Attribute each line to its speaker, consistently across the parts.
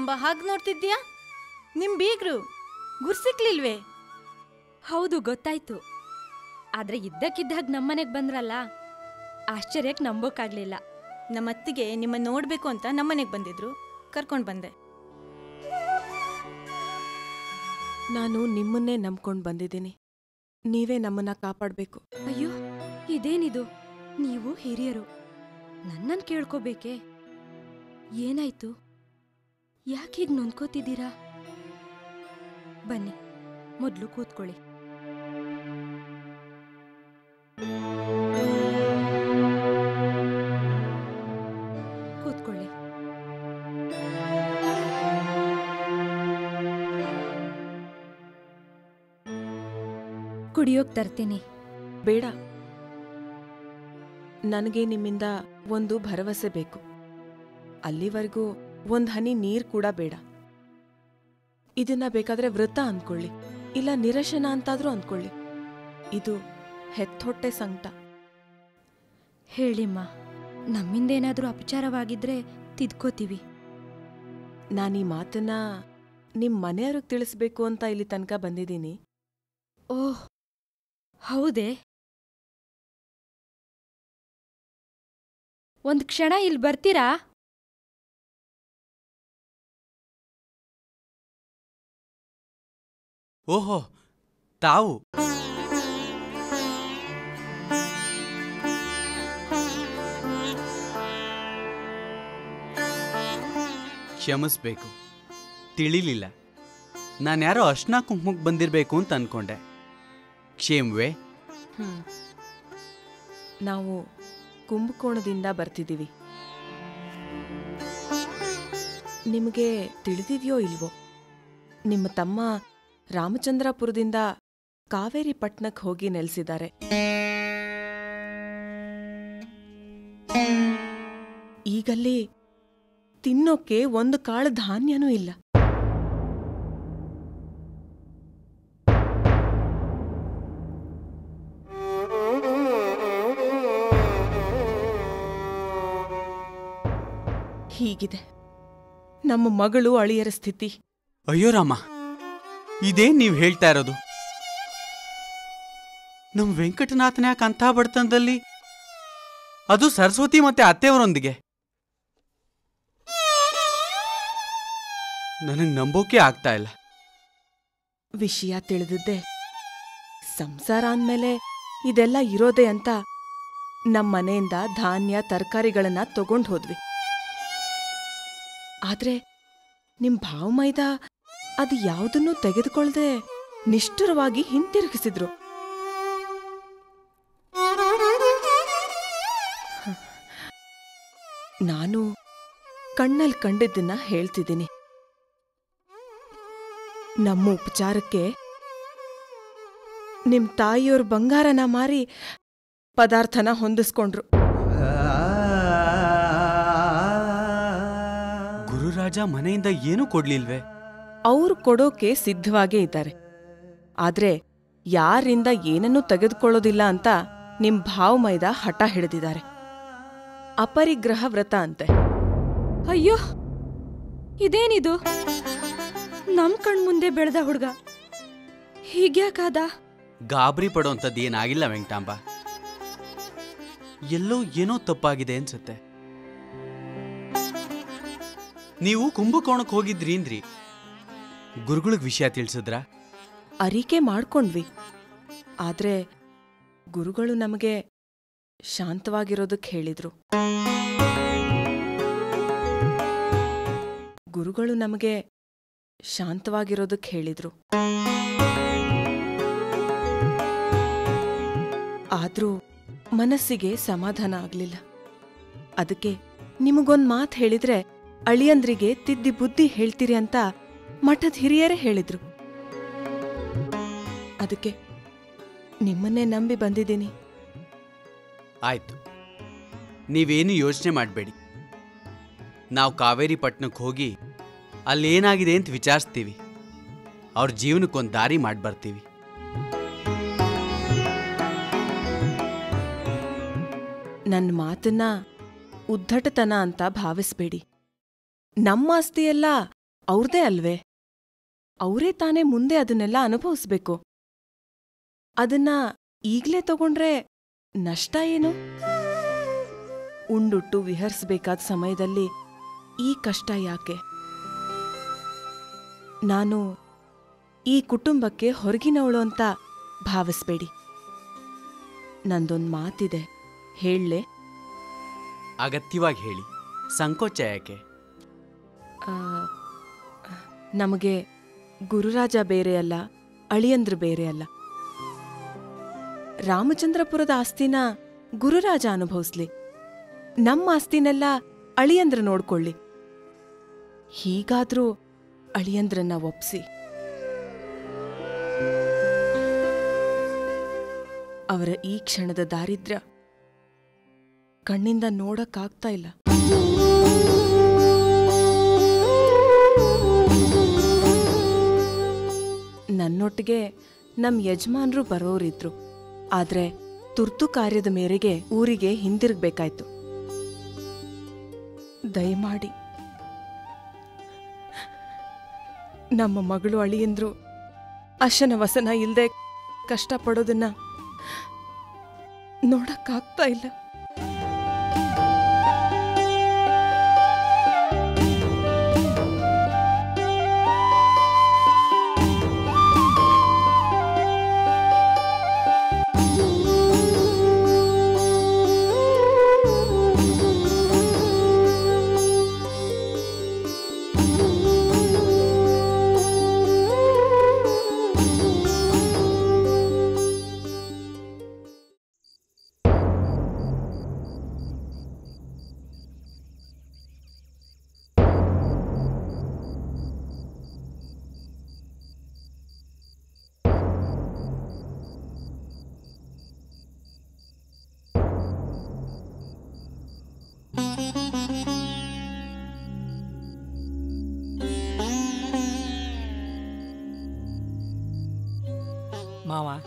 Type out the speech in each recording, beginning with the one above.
Speaker 1: ವೀಣಾಂಬ ಹಾಗೆ ನೋಡ್ತಿದ್ಯಾ ನಿಮ್ ಬೀಗ್ರು ಗುರ್ಸಿಕ್ಲಿಲ್ವೇ
Speaker 2: ಹೌದು ಗೊತ್ತಾಯ್ತು ಆದ್ರೆ ಇದ್ದಕ್ಕಿದ್ದಾಗ ನಮ್ಮನೆಗ್ ಬಂದ್ರಲ್ಲ ಆಶ್ಚರ್ಯಕ್ಕೆ ನಂಬೋಕ್ಕಾಗ್ಲಿಲ್ಲ
Speaker 1: ನಮ್ಮ ಅತ್ತಿಗೆ ನಿಮ್ಮ ನೋಡ್ಬೇಕು ಅಂತ ನಮ್ಮನೆಗೆ ಬಂದಿದ್ರು ಕರ್ಕೊಂಡ್ ಬಂದೆ
Speaker 3: ನಾನು ನಿಮ್ಮನ್ನೇ ನಂಬ್ಕೊಂಡು ಬಂದಿದ್ದೀನಿ ನೀವೇ ನಮ್ಮನ್ನ ಕಾಪಾಡಬೇಕು
Speaker 2: ಅಯ್ಯೋ ಇದೇನಿದು ನೀವು ಹಿರಿಯರು ನನ್ನನ್ ಕೇಳ್ಕೋಬೇಕೆ ಏನಾಯ್ತು ಯಾಕೀಗ್ ನೊಂದ್ಕೋತಿದ್ದೀರಾ ಬನ್ನಿ ಮೊದ್ಲು ಕೂತ್ಕೊಳ್ಳಿ ಕೂತ್ಕೊಳ್ಳಿ ಕುಡಿಯೋಕ್ ತರ್ತೀನಿ
Speaker 3: ಬೇಡ ನನಗೆ ನಿಮ್ಮಿಂದ ಒಂದು ಭರವಸೆ ಬೇಕು ಅಲ್ಲಿವರೆಗೂ ಒಂದ್ ಹನಿ ನೀರ್ ಕೂಡ ಬೇಡ ಇದನ್ನ ಬೇಕಾದ್ರೆ ವೃತ್ತ ಅಂದ್ಕೊಳ್ಳಿ ಇಲ್ಲ ನಿರಶನ ಅಂತಾದ್ರೂ ಅಂದ್ಕೊಳ್ಳಿ ಇದು ಹೆತ್ತೊಟ್ಟೆ ಸಂಕಟ
Speaker 2: ಹೇಳಿಮ್ಮ ನಮ್ಮಿಂದೇನಾದ್ರೂ ಅಪಚಾರವಾಗಿದ್ರೆ ತಿದ್ಕೋತೀವಿ
Speaker 3: ನಾನೀ ಮಾತನ್ನ ನಿಮ್ ಮನೆಯವ್ರಿಗೆ ತಿಳಿಸ್ಬೇಕು ಅಂತ ಇಲ್ಲಿ ತನಕ ಬಂದಿದ್ದೀನಿ
Speaker 2: ಓಹ್ ಹೌದೇ ಒಂದ್ ಕ್ಷಣ ಇಲ್ಲಿ ಬರ್ತೀರಾ
Speaker 4: ಓಹೋ ತಾವು ಕ್ಷಮಿಸ್ಬೇಕು ತಿಳಿಲಿಲ್ಲ ನಾನ್ಯಾರೋ ಅರ್ಶನ ಕುಂಕುಮಕ್ಕೆ ಬಂದಿರಬೇಕು ಅಂತ ಅನ್ಕೊಂಡೆ ಕ್ಷೇಮವೇ
Speaker 3: ಹ್ಮ್ ನಾವು ಕುಂಭಕೋಣದಿಂದ ಬರ್ತಿದ್ದೀವಿ ನಿಮಗೆ ತಿಳಿದಿದೆಯೋ ಇಲ್ವೋ ನಿಮ್ಮ ತಮ್ಮ ರಾಮಚಂದ್ರಪುರದಿಂದ ಕಾವೇರಿ ಪಟ್ನಕ್ಕೆ ಹೋಗಿ ನೆಲೆಸಿದ್ದಾರೆ ಈಗಲ್ಲಿ ತಿನ್ನೋಕೆ ಒಂದು ಕಾಳು ಧಾನ್ಯನೂ ಇಲ್ಲ ಹೀಗಿದೆ ನಮ್ಮ ಮಗಳು ಅಳಿಯರ ಸ್ಥಿತಿ
Speaker 4: ಅಯ್ಯೋ ರಾಮ ಇದೇನ್ ನೀವು ಹೇಳ್ತಾ ಇರೋದು ನಮ್ ವೆಂಕಟನಾಥನ ಯಾಕೆ ಅಂಥ ಬಡತನದಲ್ಲಿ ಅದು ಸರಸ್ವತಿ ಮತ್ತೆ ಅತ್ತೆಯವರೊಂದಿಗೆ ನನಗ್ ನಂಬೋಕೆ ಆಗ್ತಾ ಇಲ್ಲ
Speaker 3: ವಿಷಯ ತಿಳಿದಿದ್ದೆ ಸಂಸಾರ ಅಂದ್ಮೇಲೆ ಇದೆಲ್ಲ ಇರೋದೆ ಅಂತ ನಮ್ಮ ಮನೆಯಿಂದ ಧಾನ್ಯ ತರಕಾರಿಗಳನ್ನ ತಗೊಂಡ್ ಹೋದ್ವಿ ಆದ್ರೆ ನಿಮ್ ಭಾವ ಮೈದ ಅದು ಯಾವುದನ್ನೂ ತೆಗೆದುಕೊಳ್ದೆ ನಿಷ್ಠುರವಾಗಿ ಹಿಂತಿರುಗಿಸಿದ್ರು ಹ. ನಾನು ಕಣ್ಣಲ್ಲಿ ಕಂಡಿದ್ದನ್ನ ಹೇಳ್ತಿದ್ದೀನಿ ನಮ್ಮ ಉಪಚಾರಕ್ಕೆ ನಿಮ್ ತಾಯಿಯವ್ರ ಬಂಗಾರನ ಮಾರಿ ಪದಾರ್ಥನ ಹೊಂದಿಸ್ಕೊಂಡ್ರು
Speaker 4: ಗುರುರಾಜ ಮನೆಯಿಂದ ಏನೂ ಕೊಡ್ಲಿಲ್ವೇ
Speaker 3: ಅವ್ರು ಕೊಡೋಕೆ ಸಿದ್ಧವಾಗೇ ಇದ್ದಾರೆ ಆದ್ರೆ ಯಾರಿಂದ ಏನನ್ನೂ ತೆಗೆದುಕೊಳ್ಳೋದಿಲ್ಲ ಅಂತ ನಿಮ್ ಭಾವ್ ಮೈದ ಹಠ ಹಿಡಿದಿದ್ದಾರೆ ಅಪರಿಗ್ರಹ ವ್ರತ ಅಂತೆ
Speaker 2: ಅಯ್ಯೋ ಇದೇನಿದು ನಮ್ ಕಣ್ಮುಂದೆ ಬೆಳೆದ ಹುಡ್ಗ ಹೀಗ್ಯಾಕಾದ
Speaker 4: ಗಾಬರಿ ಪಡೋಂಥದ್ದು ಏನಾಗಿಲ್ಲ ವೆಂಕಟಾಂಬ ಎಲ್ಲೋ ಏನೋ ತಪ್ಪಾಗಿದೆ ಅನ್ಸುತ್ತೆ ನೀವು ಕುಂಭಕೋಣಕ್ಕೆ ಹೋಗಿದ್ರೀನ್ರಿ ಗುರುಗಳಿಗೆ ವಿಷಯ ತಿಳಿಸಿದ್ರ
Speaker 3: ಅರಿಕೆ ಮಾಡ್ಕೊಂಡ್ವಿ ಆದ್ರೆ ಗುರುಗಳು ನಮಗೆ ಶಾಂತವಾಗಿರೋದಕ್ಕೆ ಹೇಳಿದ್ರು ಗುರುಗಳು ನಮಗೆ ಶಾಂತವಾಗಿರೋದಕ್ಕೆ ಹೇಳಿದ್ರು ಆದ್ರೂ ಮನಸ್ಸಿಗೆ ಸಮಾಧಾನ ಆಗ್ಲಿಲ್ಲ ಅದಕ್ಕೆ ನಿಮಗೊಂದ್ ಮಾತ್ ಹೇಳಿದ್ರೆ ಅಳಿಯಂದ್ರಿಗೆ ತಿದ್ದಿ ಬುದ್ಧಿ ಹೇಳ್ತೀರಿ ಅಂತ ಮಠದ ಹಿರಿಯರೇ ಹೇಳಿದ್ರು ಅದಕ್ಕೆ ನಿಮ್ಮನ್ನೇ ನಂಬಿ ಬಂದಿದ್ದೀನಿ
Speaker 4: ಆಯ್ತು ನೀವೇನು ಯೋಚನೆ ಮಾಡಬೇಡಿ ನಾವು ಕಾವೇರಿ ಪಟ್ಟಣಕ್ಕೆ ಹೋಗಿ ಅಲ್ಲೇನಾಗಿದೆ ಅಂತ ವಿಚಾರಿಸ್ತೀವಿ ಅವ್ರ ಜೀವನಕ್ಕೊಂದು ದಾರಿ ಮಾಡಿ ಬರ್ತೀವಿ
Speaker 3: ನನ್ನ ಮಾತನ್ನ ಉದ್ದಟತನ ಅಂತ ಭಾವಿಸ್ಬೇಡಿ ನಮ್ಮ ಆಸ್ತಿಯೆಲ್ಲ ಅವ್ರದೇ ಅಲ್ವೇ ಅವರೇ ತಾನೇ ಮುಂದೆ ಅದನ್ನೆಲ್ಲ ಅನುಭವಿಸ್ಬೇಕು ಅದನ್ನ ಈಗ್ಲೇ ತಗೊಂಡ್ರೆ ನಷ್ಟ ಏನು ಉಂಡುಟ್ಟು ವಿಹರಿಸ್ಬೇಕಾದ ಸಮಯದಲ್ಲಿ ಈ ಕಷ್ಟ ಯಾಕೆ ನಾನು ಈ ಕುಟುಂಬಕ್ಕೆ ಹೊರಗಿನವಳು ಅಂತ ಭಾವಿಸ್ಬೇಡಿ ನಂದೊಂದ್ ಮಾತಿದೆ ಹೇಳಲೆ
Speaker 4: ಅಗತ್ಯವಾಗಿ ಹೇಳಿ ಸಂಕೋಚ ಯಾಕೆ
Speaker 3: ನಮಗೆ ಗುರುರಾಜ ಬೇರೆ ಅಲ್ಲ ಅಳಿಯಂದ್ರು ಬೇರೆ ಅಲ್ಲ ರಾಮಚಂದ್ರಪುರದ ಆಸ್ತಿನ ಗುರುರಾಜ ಅನುಭವಿಸ್ಲಿ ನಮ್ಮ ಆಸ್ತಿನೆಲ್ಲ ಅಳಿಯಂದ್ರ ನೋಡ್ಕೊಳ್ಳಿ ಹೀಗಾದ್ರೂ ಅಳಿಯಂದ್ರನ್ನ ಒಪ್ಸಿ ಅವರ ಈ ಕ್ಷಣದ ದಾರಿದ್ರ್ಯ ಕಣ್ಣಿಂದ ನೋಡಕ್ಕಾಗ್ತಾ ಇಲ್ಲ ನನ್ನೊಟ್ಟಿಗೆ ನಮ್ ಯಜಮಾನ್ರು ಬರೋರಿದ್ರು ಆದ್ರೆ ತುರ್ತು ಕಾರ್ಯದ ಮೇರೆಗೆ ಊರಿಗೆ ಹಿಂದಿರುಗ್ಬೇಕಾಯ್ತು ದಯಮಾಡಿ ನಮ್ಮ ಮಗಳು ಅಳಿಯಂದ್ರು ಅಶನ ವಸನ ಇಲ್ದೆ ಕಷ್ಟಪಡೋದನ್ನ ನೋಡಕ್ಕಾಗ್ತಾ ಇಲ್ಲ
Speaker 5: ಮಾವ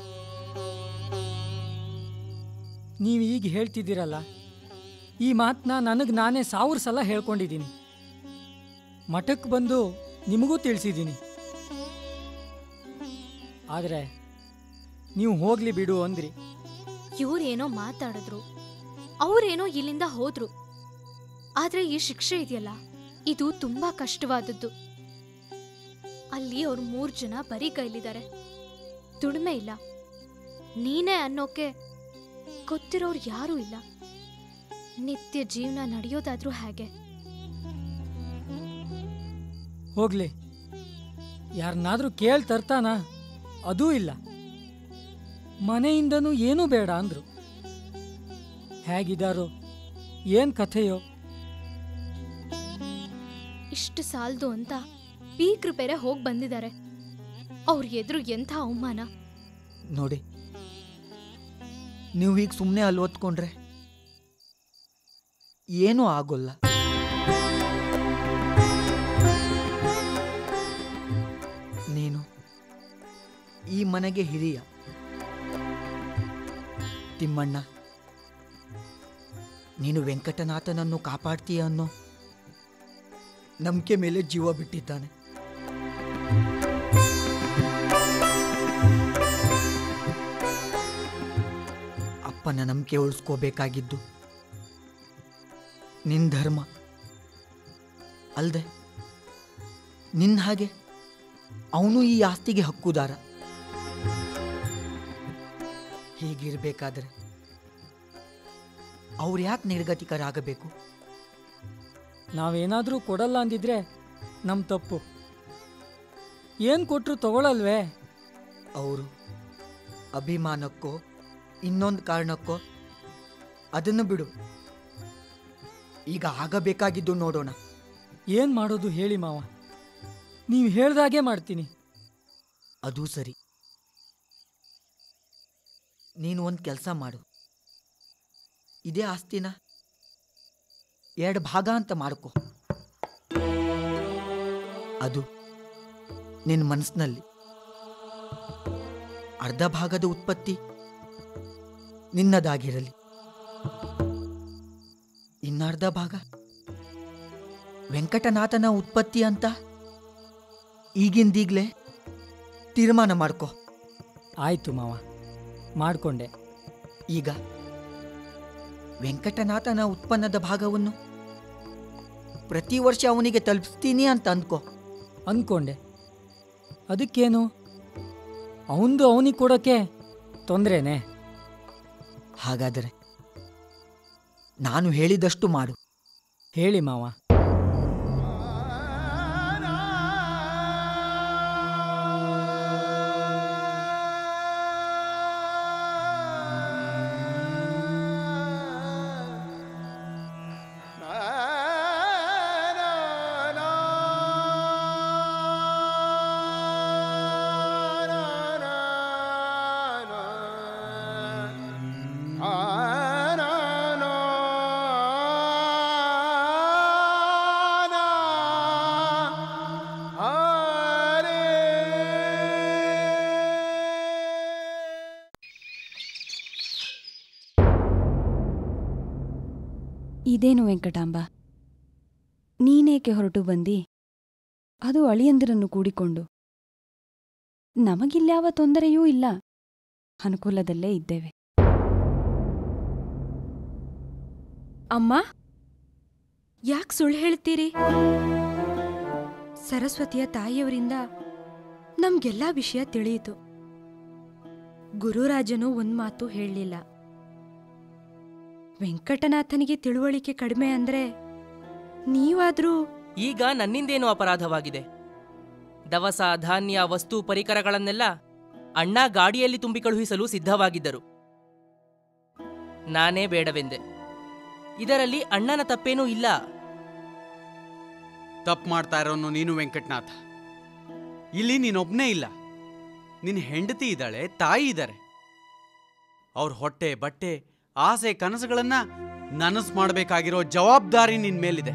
Speaker 5: ನೀವು ಈಗ ಹೇಳ್ತಿದ್ದೀರಲ್ಲ ಈ ಮಾತನ್ನ ನನಗೆ ನಾನೇ ಸಾವಿರ ಸಲ ಹೇಳ್ಕೊಂಡಿದ್ದೀನಿ ಮಠಕ್ಕೆ ಬಂದು ನಿಮಗೂ ತಿಳಿಸಿದ್ದೀನಿ ಆದರೆ ನೀವು ಹೋಗ್ಲಿ ಬಿಡು ಅಂದ್ರಿ
Speaker 6: ಇವ್ರೇನೋ ಮಾತಾಡಿದ್ರು ಅವ್ರೇನೋ ಇಲ್ಲಿಂದ ಹೋದ್ರು ಆದ್ರೆ ಈ ಶಿಕ್ಷೆ ಇದೆಯಲ್ಲ ಇದು ತುಂಬಾ ಕಷ್ಟವಾದದ್ದು ಅಲ್ಲಿ ಅವ್ರು ಮೂರ್ ಜನ ಬರೀ ಕೈಲಿದ್ದಾರೆ ದುಡಿಮೆ ಇಲ್ಲ ನೀನೇ ಅನ್ನೋಕೆ ಗೊತ್ತಿರೋರು ಯಾರೂ ಇಲ್ಲ ನಿತ್ಯ ಜೀವನ ನಡೆಯೋದಾದ್ರೂ ಹೇಗೆ
Speaker 5: ಹೋಗ್ಲಿ ಯಾರನ್ನಾದ್ರೂ ಕೇಳಿ ತರ್ತಾನ ಅದೂ ಇಲ್ಲ ಮನೆಯಿಂದನೂ ಏನೂ ಬೇಡ ಅಂದ್ರು ಹೇಗಿದಾರೋ ಏನ್ ಕಥೆಯೋ
Speaker 6: ಇಷ್ಟು ಸಾಲ್ದು ಅಂತ ಪೀಕ್ರು ಬೇರೆ ಹೋಗ್ ಬಂದಿದ್ದಾರೆ ಅವ್ರ ಎದುರು ಎಂಥ ಅವಮಾನ
Speaker 7: ನೋಡಿ ನೀವು ಈಗ ಸುಮ್ಮನೆ ಅಲ್ಲಿ ಓದ್ಕೊಂಡ್ರೆ ಏನೂ ಆಗೋಲ್ಲ ನೀನು ಈ ಮನೆಗೆ ಹಿರಿಯ ತಿಮ್ಮಣ್ಣ ನೀನು ವೆಂಕಟನಾಥನನ್ನು ಕಾಪಾಡ್ತೀಯ ಅನ್ನೋ ನಂಬಿಕೆ ಮೇಲೆ ಜೀವ ಬಿಟ್ಟಿದ್ದಾನೆ ಅಪ್ಪನ ನಂಬಿಕೆ ಉಳಿಸ್ಕೋಬೇಕಾಗಿದ್ದು ನಿನ್ ಧರ್ಮ ಅಲ್ದೆ ನಿನ್ನ ಹಾಗೆ ಅವನು ಈ ಆಸ್ತಿಗೆ ಹಕ್ಕುದಾರ ಹೀಗಿರ್ಬೇಕಾದ್ರೆ ಅವ್ರು ಯಾಕೆ ನಿರ್ಗತಿಕರಾಗಬೇಕು
Speaker 5: ನಾವೇನಾದ್ರೂ ಕೊಡಲ್ಲ ಅಂದಿದ್ರೆ ನಮ್ ತಪ್ಪು ಏನ್ ಕೊಟ್ರು ತಗೊಳಲ್ವೇ
Speaker 7: ಅವರು ಅಭಿಮಾನಕ್ಕೋ ಇನ್ನೊಂದು ಕಾರಣಕ್ಕೋ ಅದನ್ನು ಬಿಡು ಈಗ ಆಗಬೇಕಾಗಿದ್ದು ನೋಡೋಣ
Speaker 5: ಏನ್ ಮಾಡೋದು ಹೇಳಿ ಮಾವ ನೀವು ಹೇಳ್ದಾಗೆ ಮಾಡ್ತೀನಿ
Speaker 7: ಅದು ಸರಿ ನೀನು ಒಂದು ಕೆಲಸ ಮಾಡು ಇದೇ ಆಸ್ತಿನ ಎರಡು ಭಾಗ ಅಂತ ಮಾಡ್ಕೊ ಅದು ನಿನ್ನ ಮನಸ್ಸಿನಲ್ಲಿ ಅರ್ಧ ಭಾಗದ ಉತ್ಪತ್ತಿ ನಿನ್ನದಾಗಿರಲಿ ಇನ್ನರ್ಧ ಭಾಗ ವೆಂಕಟನಾಥನ ಉತ್ಪತ್ತಿ ಅಂತ ಈಗಿಂದೀಗ್ಲೇ ತೀರ್ಮಾನ ಮಾಡ್ಕೊ
Speaker 5: ಆಯ್ತು ಮಾವ ಮಾಡಿಕೊಂಡೆ
Speaker 7: ಈಗ ವೆಂಕಟನಾಥನ ಉತ್ಪನ್ನದ ಭಾಗವನ್ನು ಪ್ರತಿ ವರ್ಷ ಅವನಿಗೆ ತಲುಪಿಸ್ತೀನಿ ಅಂತ ಅಂದ್ಕೋ
Speaker 5: ಅಂದ್ಕೊಂಡೆ ಅದಕ್ಕೇನು ಅವಂದು ಅವನಿಗೆ ಕೊಡೋಕ್ಕೆ ತೊಂದರೆನೇ
Speaker 7: ಹಾಗಾದರೆ ನಾನು ಹೇಳಿದಷ್ಟು ಮಾಡು
Speaker 5: ಹೇಳಿ ಮಾವ
Speaker 2: ಇದೇನು ವೆಂಕಟಾಂಬ ನೀನೇಕೆ ಹೊರಟು ಬಂದಿ ಅದು ಅಳಿಯಂದಿರನ್ನು ಕೂಡಿಕೊಂಡು ನಮಗಿಲ್ಯಾವ ತೊಂದರೆಯೂ ಇಲ್ಲ ಅನುಕೂಲದಲ್ಲೇ ಇದ್ದೇವೆ ಅಮ್ಮ ಯಾಕೆ ಸುಳ್ಳು ಹೇಳ್ತೀರಿ ಸರಸ್ವತಿಯ ತಾಯಿಯವರಿಂದ ನಮ್ಗೆಲ್ಲಾ ವಿಷಯ ತಿಳಿಯಿತು ಗುರುರಾಜನು ಒಂದ್ ಮಾತು ಹೇಳಲಿಲ್ಲ ವೆಂಕಟನಾಥನಿಗೆ ತಿಳುವಳಿಕೆ ಕಡಿಮೆ ಅಂದ್ರೆ ನೀವಾದ್ರೂ
Speaker 8: ಈಗ ನನ್ನಿಂದೇನು ಅಪರಾಧವಾಗಿದೆ ದವಸ ಧಾನ್ಯ ವಸ್ತು ಪರಿಕರಗಳನ್ನೆಲ್ಲ ಅಣ್ಣ ಗಾಡಿಯಲ್ಲಿ ತುಂಬಿ ಕಳುಹಿಸಲು ಸಿದ್ಧವಾಗಿದ್ದರು ನಾನೇ ಬೇಡವೆಂದೆ ಇದರಲ್ಲಿ ಅಣ್ಣನ ತಪ್ಪೇನೂ ಇಲ್ಲ
Speaker 4: ತಪ್ಪು ಮಾಡ್ತಾ ಇರೋನು ನೀನು ವೆಂಕಟನಾಥ ಇಲ್ಲಿ ನೀನೊಬ್ನೇ ಇಲ್ಲ ನಿನ್ನ ಹೆಂಡತಿ ಇದ್ದಾಳೆ ತಾಯಿ ಇದ್ದಾರೆ ಅವ್ರ ಹೊಟ್ಟೆ ಬಟ್ಟೆ ಆಸೆ ಕನಸುಗಳನ್ನ ನನಸು ಮಾಡಬೇಕಾಗಿರೋ ಜವಾಬ್ದಾರಿ ನಿನ್ ಮೇಲಿದೆ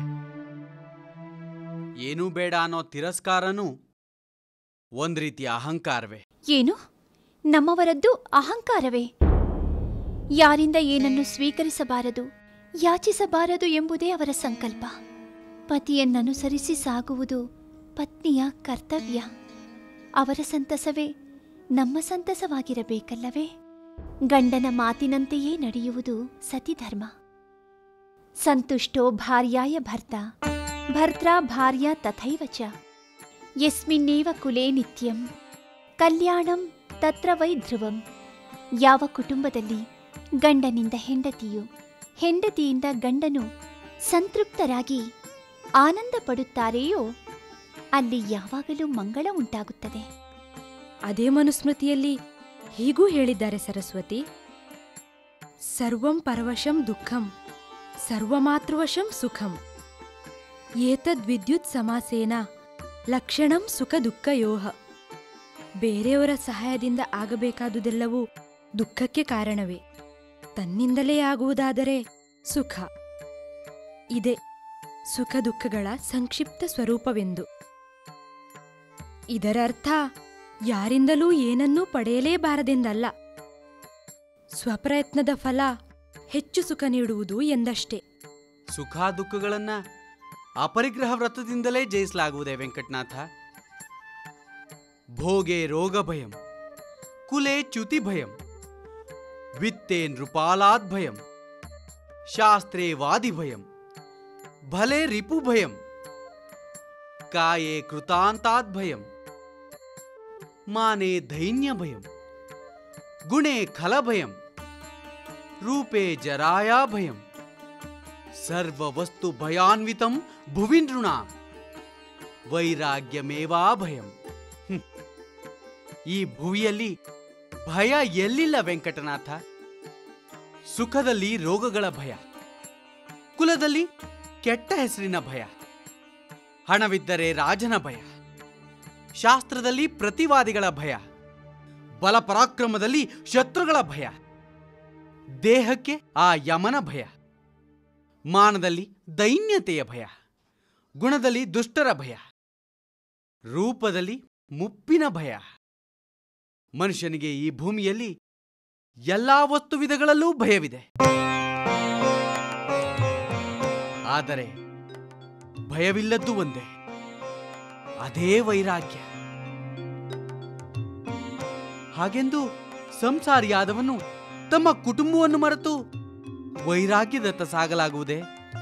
Speaker 4: ಏನೂ ಬೇಡ ಅನ್ನೋ ತಿರಸ್ಕಾರನೂ ಒಂದ್ ರೀತಿಯ ಅಹಂಕಾರವೇ
Speaker 9: ಏನು ನಮ್ಮವರದ್ದು ಅಹಂಕಾರವೇ ಯಾರಿಂದ ಏನನ್ನು ಸ್ವೀಕರಿಸಬಾರದು ಯಾಚಿಸಬಾರದು ಎಂಬುದೇ ಅವರ ಸಂಕಲ್ಪ ಪತಿಯನ್ನನುಸರಿಸಿ ಸಾಗುವುದು ಪತ್ನಿಯ ಕರ್ತವ್ಯ ಅವರ ಸಂತಸವೇ ನಮ್ಮ ಸಂತಸವಾಗಿರಬೇಕಲ್ಲವೇ ಗಂಡನ ಮಾತಿನಂತೆಯೇ ನಡೆಯುವುದು ಸತಿಧರ್ಮ ಸಂತುಷ್ಟೋ ಭಾರ್ಯಾಯ ಭರ್ತ ಭರ್ತ್ರಾ ಭಾರ್ಯ ತಥೈವ ಚ ಯಸ್ಮಿನ್ನೇವ ಕುಲೇ ನಿತ್ಯಂ ಕಲ್ಯಾಣಂ ತತ್ರ ವೈ ಧ್ರುವಂ ಯಾವ ಕುಟುಂಬದಲ್ಲಿ ಗಂಡನಿಂದ ಹೆಂಡತಿಯು ಹೆಂಡತಿಯಿಂದ ಗಂಡನು ಸಂತೃಪ್ತರಾಗಿ ಆನಂದ ಪಡುತ್ತಾರೆಯೋ ಅಲ್ಲಿ ಯಾವಾಗಲೂ ಮಂಗಳ ಉಂಟಾಗುತ್ತದೆ
Speaker 2: ಅದೇ ಮನುಸ್ಮೃತಿಯಲ್ಲಿ ಹೀಗೂ ಹೇಳಿದ್ದಾರೆ ಸರಸ್ವತಿ ಸರ್ವಂ ಪರವಶಂ ದುಃಖಂ ಸರ್ವಮಾತೃವಶಂ ಸುಖಂ ಏತದ್ವಿದ್ಯುತ್ ಸಮಾಸೇನ ಲಕ್ಷಣಂ ಸುಖ ದುಃಖಯೋಹ ಬೇರೆಯವರ ಸಹಾಯದಿಂದ ಆಗಬೇಕಾದುದೆಲ್ಲವೂ ದುಃಖಕ್ಕೆ ಕಾರಣವೇ ತನ್ನಿಂದಲೇ ಆಗುವುದಾದರೆ ಸುಖ ಇದೆ ಸುಖ ದುಃಖಗಳ ಸಂಕ್ಷಿಪ್ತ ಸ್ವರೂಪವೆಂದು ಇದರರ್ಥ ಯಾರಿಂದಲೂ ಏನನ್ನೂ ಪಡೆಯಲೇಬಾರದೆಂದಲ್ಲ ಸ್ವಪ್ರಯತ್ನದ ಫಲ ಹೆಚ್ಚು ಸುಖ ನೀಡುವುದು ಎಂದಷ್ಟೇ
Speaker 4: ಸುಖ ದುಃಖಗಳನ್ನ ಅಪರಿಗ್ರಹ ವ್ರತದಿಂದಲೇ ಜಯಿಸಲಾಗುವುದೇ ವೆಂಕಟನಾಥ ಭೋಗೆ ರೋಗ ಭಯಂ ಕುಲೆ ಚ್ಯುತಿ ಭಯಂ ವಿತ್ತೇ ನೃಪಾಲಾದ್ ಭಯಂ ಶಾಸ್ತ್ರೇ ವಾದಿ ಭಯಂ ಭಲೆ ರಿಪು ಭಯಂ ಕಾಯೇ ಕೃತಾಂತಾದ್ ಭಯಂ ಮಾನೆ ದೈನ್ಯ ಭಯಂ ಗುಣೆ ಖಲ ಭಯಂ ರೂಪೇ ಜರಾಯಾ ಭಯಂ ಸರ್ವವಸ್ತು ಭಯಾನ್ವಿತಂ ಭುವಿ ನೃಣ ವೈರಾಗ್ಯಮೇವಾ ಭಯಂ ಹ್ಮ್. ಈ ಭುವಿಯಲ್ಲಿ ಭಯ ಎಲ್ಲಿಲ್ಲ ವೆಂಕಟನಾಥ ಸುಖದಲ್ಲಿ ರೋಗಗಳ ಭಯ ಕುಲದಲ್ಲಿ ಕೆಟ್ಟ ಹೆಸರಿನ ಭಯ ಹಣವಿದ್ದರೆ ರಾಜನ ಭಯ ಶಾಸ್ತ್ರದಲ್ಲಿ ಪ್ರತಿವಾದಿಗಳ ಭಯ ಬಲಪರಾಕ್ರಮದಲ್ಲಿ ಶತ್ರುಗಳ ಭಯ ದೇಹಕ್ಕೆ ಆ ಯಮನ ಭಯ ಮಾನದಲ್ಲಿ ದೈನ್ಯತೆಯ ಭಯ ಗುಣದಲ್ಲಿ ದುಷ್ಟರ ಭಯ ರೂಪದಲ್ಲಿ ಮುಪ್ಪಿನ ಭಯ ಮನುಷ್ಯನಿಗೆ ಈ ಭೂಮಿಯಲ್ಲಿ ಎಲ್ಲಾ ವಸ್ತು ವಿಧಗಳಲ್ಲೂ ಭಯವಿದೆ ಆದರೆ ಭಯವಿಲ್ಲದ್ದು ಒಂದೇ ಅದೇ ವೈರಾಗ್ಯ ಹಾಗೆಂದು ಸಂಸಾರಿಯಾದವನು ತಮ್ಮ ಕುಟುಂಬವನ್ನು ಮರೆತು ವೈರಾಗ್ಯದತ್ತ ಸಾಗಲಾಗುವುದೇ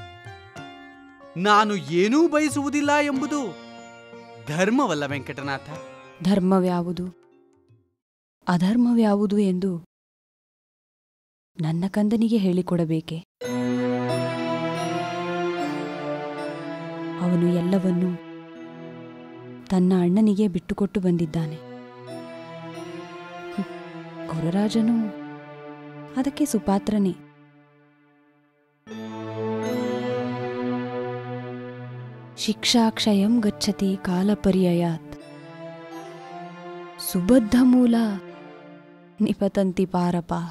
Speaker 4: ನಾನು ಏನೂ ಬಯಸುವುದಿಲ್ಲ ಎಂಬುದು ಧರ್ಮವಲ್ಲ ವೆಂಕಟನಾಥ
Speaker 2: ಧರ್ಮವ್ಯಾವುದು ಅಧರ್ಮವ್ಯಾವುದು ಎಂದು ನನ್ನ ಕಂದನಿಗೆ ಹೇಳಿಕೊಡಬೇಕೆ ಅವನು ಎಲ್ಲವನ್ನೂ ತನ್ನ ಅಣ್ಣನಿಗೆ ಬಿಟ್ಟುಕೊಟ್ಟು ಬಂದಿದ್ದಾನೆ ಹ್ಮ್. ಗುರುರಾಜನು ಅದಕ್ಕೆ ಸುಪಾತ್ರನೇ ಶಿಕ್ಷಾಕ್ಷಯಂ ಗಚ್ಚತಿ ಕಾಲಪರ್ಯಯಾತ್ ಸುಬದ್ಧಮೂಲ ನಿಪತಂತಿ ಪಾರಪಾಹ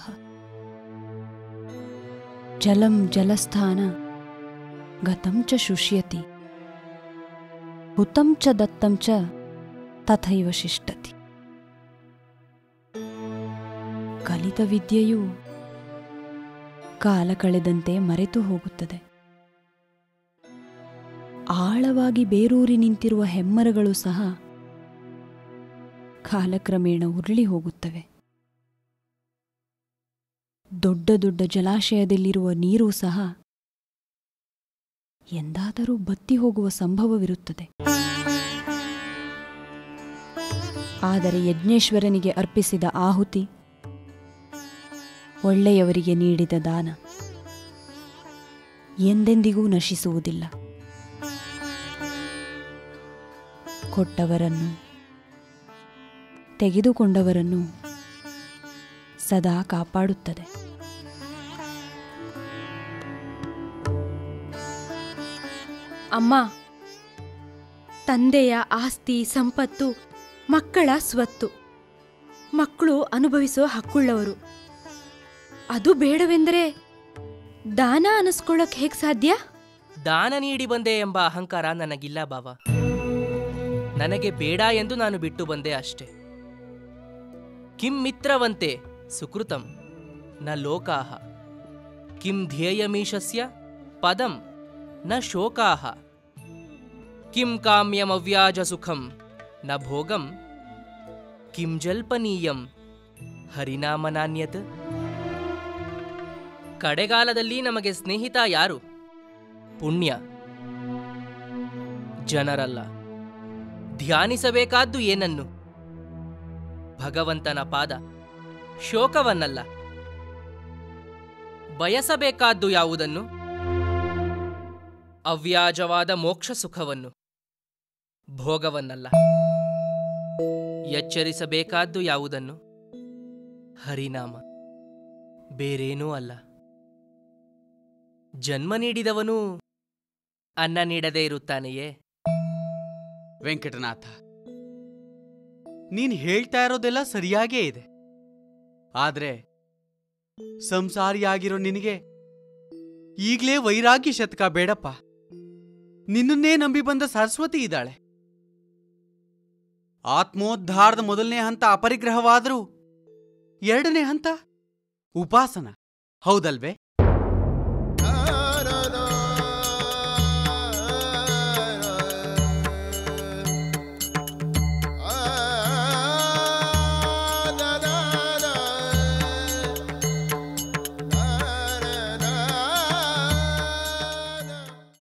Speaker 2: ಜಲಂ ಜಲಸ್ಥಾನ ಗತಂ ಚ ಶುಷ್ಯತಿ ಹುತಂ ಚ ದತ್ತಂ ಚ ತಥೈವ ಶಿಷ್ಟತಿ ಕಲಿತ ವಿದ್ಯೆಯು ಕಾಲ ಕಳೆದಂತೆ ಮರೆತು ಹೋಗುತ್ತದೆ ಆಳವಾಗಿ ಬೇರೂರಿ ನಿಂತಿರುವ ಹೆಮ್ಮರಗಳು ಸಹ ಕಾಲಕ್ರಮೇಣ ಉರುಳಿ ಹೋಗುತ್ತವೆ ದೊಡ್ಡ ದೊಡ್ಡ ಜಲಾಶಯದಲ್ಲಿರುವ ನೀರು ಸಹ ಎಂದಾದರೂ ಬತ್ತಿ ಹೋಗುವ ಸಂಭವವಿರುತ್ತದೆ ಆದರೆ ಯಜ್ಞೇಶ್ವರನಿಗೆ ಅರ್ಪಿಸಿದ ಆಹುತಿ ಒಳ್ಳೆಯವರಿಗೆ ನೀಡಿದ ದಾನ ಎಂದೆಂದಿಗೂ ನಶಿಸುವುದಿಲ್ಲ ಕೊಟ್ಟವರನ್ನು ತೆಗೆದುಕೊಂಡವರನ್ನು ಸದಾ ಕಾಪಾಡುತ್ತದೆ
Speaker 1: ಅಮ್ಮ ತಂದೆಯ ಆಸ್ತಿ ಸಂಪತ್ತು ಮಕ್ಕಳ ಸ್ವತ್ತು ಮಕ್ಕಳು ಅನುಭವಿಸೋ ಹಕ್ಕುಳ್ಳವರು ಅದು ಬೇಡವೆಂದರೆ ದಾನ ಅನಿಸ್ಕೊಳ್ಳೋಕೆ ಹೇಗೆ ಸಾಧ್ಯ
Speaker 8: ದಾನ ನೀಡಿ ಬಂದೆ ಎಂಬ ಅಹಂಕಾರ ನನಗಿಲ್ಲ ಬಾವ ನನಗೆ ಬೇಡ ಎಂದು ನಾನು ಬಿಟ್ಟು ಬಂದೆ ಅಷ್ಟೆ ಕಿಂ ಮಿತ್ರವಂತೆ ಸುಕೃತಂ ನ ಲೋಕಾಹ ಕಿಂ ಧ್ಯೇಯಮೀಶಸ್ಯ ಪದಂ ನ ಶೋಕಾಹ ಕಿಂ ಕಾಮ್ಯಮವ್ಯಾಜ ಸುಖಂ ನ ಭೋಗಂ ಕಿಂ ಜಲ್ಪನೀಯಂ ಹರಿನಾಮನಾನ್ಯತ್ ಕಡೆಗಾಲದಲ್ಲಿ ನಮಗೆ ಸ್ನೇಹಿತ ಯಾರು ಪುಣ್ಯ ಜನರಲ್ಲ ಧ್ಯಾನಿಸಬೇಕಾದ್ದು ಏನನ್ನು ಭಗವಂತನ ಪಾದ ಶೋಕವನ್ನಲ್ಲ ಬಯಸಬೇಕಾದ್ದು ಯಾವುದನ್ನು ಅವ್ಯಾಜವಾದ ಮೋಕ್ಷ ಸುಖವನ್ನು ಭೋಗವನ್ನಲ್ಲ ಎಚ್ಚರಿಸಬೇಕಾದ್ದು ಯಾವುದನ್ನು ಹರಿನಾಮ ಬೇರೇನೂ ಅಲ್ಲ ಜನ್ಮ ನೀಡಿದವನು ಅನ್ನ ನೀಡದೇ ಇರುತ್ತಾನೆಯೇ
Speaker 4: ವೆಂಕಟನಾಥ ನೀನ್ ಹೇಳ್ತಾ ಇರೋದೆಲ್ಲ ಸರಿಯಾಗೇ ಇದೆ ಆದ್ರೆ ಸಂಸಾರಿಯಾಗಿರೋ ನಿನಗೆ ಈಗ್ಲೇ ವೈರಾಗ್ಯ ಶತಕ ಬೇಡಪ್ಪ ನಿನ್ನನ್ನೇ ನಂಬಿ ಬಂದ ಸರಸ್ವತಿ ಇದ್ದಾಳೆ ಆತ್ಮೋದ್ಧಾರದ ಮೊದಲನೇ ಹಂತ ಅಪರಿಗ್ರಹವಾದರೂ ಎರಡನೇ ಹಂತ ಉಪಾಸನ ಹೌದಲ್ವೇ